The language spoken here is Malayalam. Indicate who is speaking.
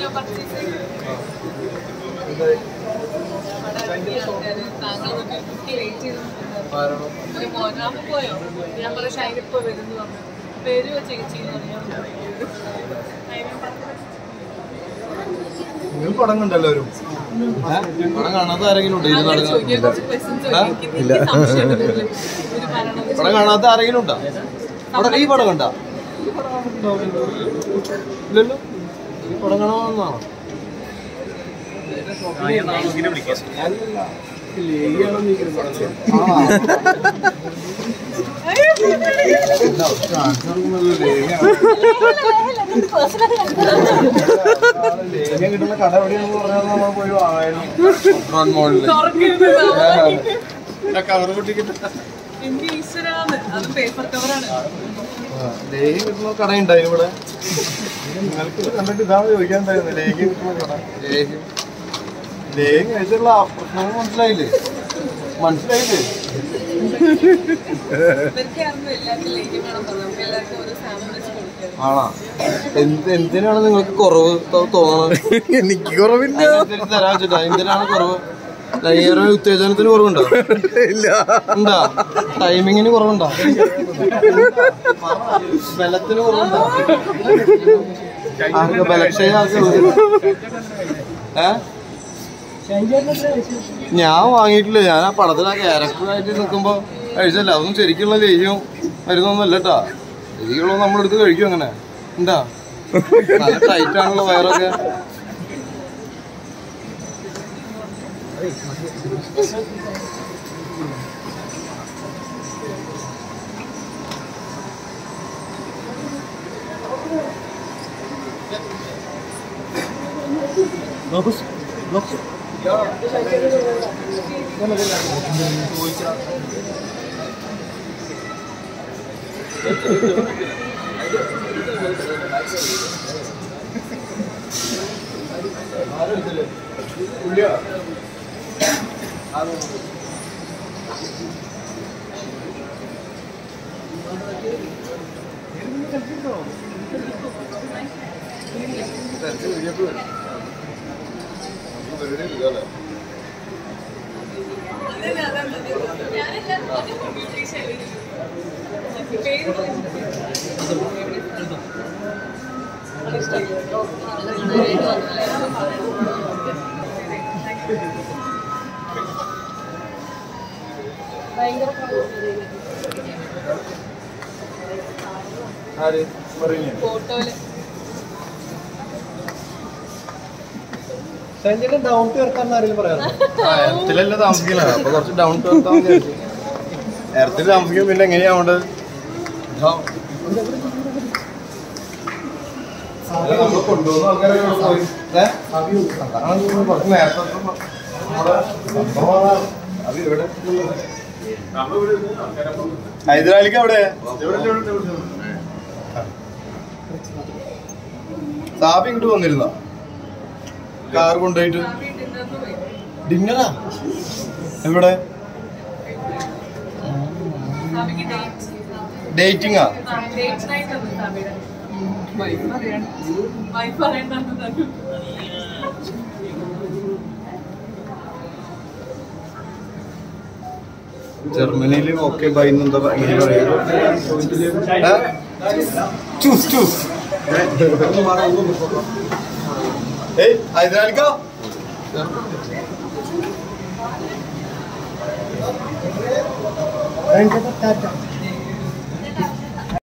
Speaker 1: പർച്ചേസ് താങ്കൾ വെയിറ്റ് ചെയ്ത് ഒരു മോനാമ പോയോ ഞാൻ പറയാം ഷൈൻ ഇപ്പൊ വരുന്നു പറഞ്ഞു പേര് ചേച്ചി എന്ന് പറഞ്ഞു
Speaker 2: നിങ്ങൾ പടം കണ്ടല്ലാവരും പടം കാണാത്ത ആരെങ്കിലും ഉണ്ടോ ഇത് നടക്കാൻ
Speaker 1: ചോദിക്കാൻ കുറച്ച് questions ചോദിക്കും. എനിക്ക് സംശയം വരുന്നില്ല. ഇവര് പറയണത്
Speaker 2: പടം കാണാത്ത ആരെങ്കിലും ഉണ്ടോ പടം ഈ പടം കണ്ട ഇല്ലല്ലോ ഈ പടം കാണാമെന്നാണോ കിട്ടുന്ന കട എവിടെയാണെന്ന് പറഞ്ഞാൽ നമ്മൾ പോയി വാങ്ങാനും മോളില്
Speaker 1: തുറക്കരുത്
Speaker 2: കവർ പൊട്ടിക്കിട്ട്
Speaker 1: എന്റെ ഈശ്വരാന്ന് അത് പേപ്പർ കവറാണ്
Speaker 2: ലേഹ്യം കിട്ടുന്ന കടയുണ്ടായിരുന്നു ഇവിടെ നിങ്ങൾക്ക് ഇത് കണ്ടിട്ട് ഇതാണ് ചോദിക്കാനുണ്ടായിരുന്നു ലേഹ്യം കിട്ടുന്ന കട ലേഹ്യം ലേഹ്യം കഴിച്ചുള്ള പ്രശ്നങ്ങൾ മനസ്സിലായില്ലേ മനസ്സിലായില്ലേ
Speaker 1: ഇവർക്കായിരുന്നു എല്ലാവർക്കും ലേഖ്യം വേണം പറഞ്ഞു നമുക്ക് എല്ലാവർക്കും ഓരോ സാമ്പിൾ വെച്ച് കൊടുക്കാം
Speaker 2: ആണോ എന്ത് എന്തിനാണ് നിങ്ങൾക്ക് കുറവ് തോ- തോന്നുന്നത്
Speaker 3: എനിക്ക് കുറവില്ല
Speaker 2: അതിനനുസരിച്ച് തരാൻ വെച്ചിട്ടാ എന്തിനാണ് കുറവ് ലൈംഗിക ഉത്തേജനത്തിന് കുറവുണ്ടോ
Speaker 3: ഇല്ല
Speaker 2: ഉണ്ടോ ടൈമിങ്ങിന് കുറവുണ്ടോ ബലത്തിന് കുറവുണ്ടോ ആർക്ക് ബലക്ഷയ ഏ ഞാൻ വാങ്ങിയിട്ടില്ല ഞാൻ ആ പടത്തിൽ ആ ക്യാരക്ടറായിട്ട് നിൽക്കുമ്പോ കഴിച്ചല്ല അതൊന്നും ശരിക്കുള്ള ലേഹ്യം മരുന്നൊന്നും അല്ല കേട്ടാ ശരിക്കുള്ള നമ്മളെടുത്ത് കഴിക്കും അങ്ങനെ എന്താ നല്ല ടൈറ്റ് ആണല്ലോ വയറൊക്കെ ആര് പറയുന്നേ
Speaker 1: ഫോട്ടോയില്
Speaker 2: ഡൗൺ ടു എർത്താന്ന് ആരെങ്കിലും പറയാറുണ്ടോ എർത്തിലല്ല താമസിക്കുന്നത് അപ്പൊ കുറച്ച് ഡൗൺ ടു എർത്താന്ന് വിചാരിച്ചു എർത്തിൽ താമസിക്കും പിന്നെ എങ്ങനെയാ വേണ്ടത് നമ്മൾ കൊണ്ടുപോകുന്ന ആൾക്കാരെ പോയി ഏ? അതാണ് കുറച്ച് നേരത്തെ നമ്മുടെ സംഭവമാണ്. അത് ഇവിടെ ഹൈദരാലിക്ക് അവിടെ സാബി ഇങ്ങോട്ട് വന്നിരുന്ന കാർ കൊണ്ടുപോയിട്ട് ഡിന്നറാ എവിടെ ഡേറ്റിംഗാ
Speaker 1: ഡേറ്റ് നൈറ്റ് ആണ് സാബിയുടെ വൈഫ് അറിയണ്ട വൈഫ് അറിയണ്ടെന്ന്
Speaker 2: ജർമ്മനിയിൽ ഓക്കെ ബൈ എന്താ എങ്ങനെ പറയുക ചൂസ് ചൂസ് ഏയ് ഹൈദരാലിക്ക ടാറ്റ